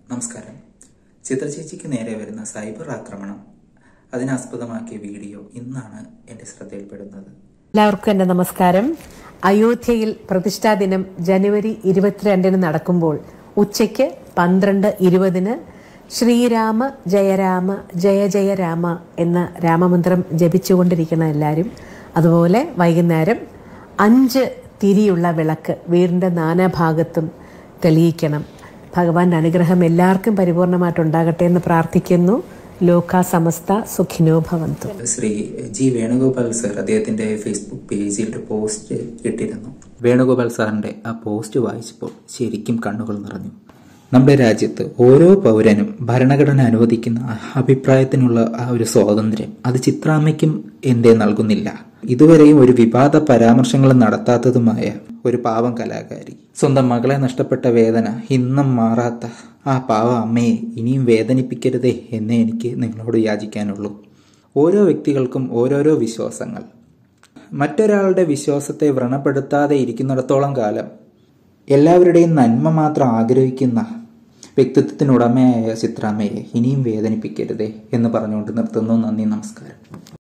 നമസ്കാരം ചിത്രചേച്ചിക്ക് നേരെ വരുന്ന സൈബർ ആക്രമണം അതിനാസ്പദമാക്കിയ വീഡിയോ ഇന്നാണ് എൻ്റെ ശ്രദ്ധയിൽപ്പെടുന്നത് എല്ലാവർക്കും എൻ്റെ നമസ്കാരം അയോധ്യയിൽ പ്രതിഷ്ഠാ ദിനം ജനുവരി ഇരുപത്തിരണ്ടിന് നടക്കുമ്പോൾ ഉച്ചയ്ക്ക് പന്ത്രണ്ട് ഇരുപതിന് ശ്രീരാമ ജയരാമ ജയ ജയ രാമ എന്ന രാമമന്ത്രം ജപിച്ചുകൊണ്ടിരിക്കുന്ന എല്ലാവരും അതുപോലെ വൈകുന്നേരം അഞ്ച് തിരിയുള്ള വിളക്ക് വീടിൻ്റെ നാനാഭാഗത്തും തെളിയിക്കണം ഭഗവാന്റെ അനുഗ്രഹം എല്ലാവർക്കും പരിപൂർണമായിട്ടുണ്ടാകട്ടെ എന്ന് പ്രാർത്ഥിക്കുന്നു ലോക സമസ്ത സുഖിനോ ഭവന്തു ശ്രീ ജി വേണുഗോപാൽ സർ അദ്ദേഹത്തിന്റെ ഫേസ്ബുക്ക് പേജിൽ ഒരു പോസ്റ്റ് ഇട്ടിരുന്നു വേണുഗോപാൽ സാറിന്റെ ആ പോസ്റ്റ് വായിച്ചപ്പോൾ ശരിക്കും കണ്ണുകൾ നിറഞ്ഞു നമ്മുടെ രാജ്യത്ത് ഓരോ പൗരനും ഭരണഘടന അനുവദിക്കുന്ന അഭിപ്രായത്തിനുള്ള ആ ഒരു സ്വാതന്ത്ര്യം അത് ചിത്രാമ്മയ്ക്കും എന്തേ നൽകുന്നില്ല ഇതുവരെയും ഒരു വിവാദ പരാമർശങ്ങൾ നടത്താത്തതുമായ ഒരു പാവം കലാകാരി സ്വന്തം മകളെ നഷ്ടപ്പെട്ട വേദന ഇന്നും മാറാത്ത ആ പാവ അമ്മയെ ഇനിയും വേദനിപ്പിക്കരുതേ എന്നേ എനിക്ക് നിങ്ങളോട് യാചിക്കാനുള്ളൂ ഓരോ വ്യക്തികൾക്കും ഓരോരോ വിശ്വാസങ്ങൾ മറ്റൊരാളുടെ വിശ്വാസത്തെ വ്രണപ്പെടുത്താതെ ഇരിക്കുന്നിടത്തോളം കാലം എല്ലാവരുടെയും നന്മ മാത്രം ആഗ്രഹിക്കുന്ന വ്യക്തിത്വത്തിനുടമയായ ചിത്രാമ്മയെ ഇനിയും വേദനിപ്പിക്കരുതേ എന്ന് പറഞ്ഞുകൊണ്ട് നിർത്തുന്നു നന്ദി നമസ്കാരം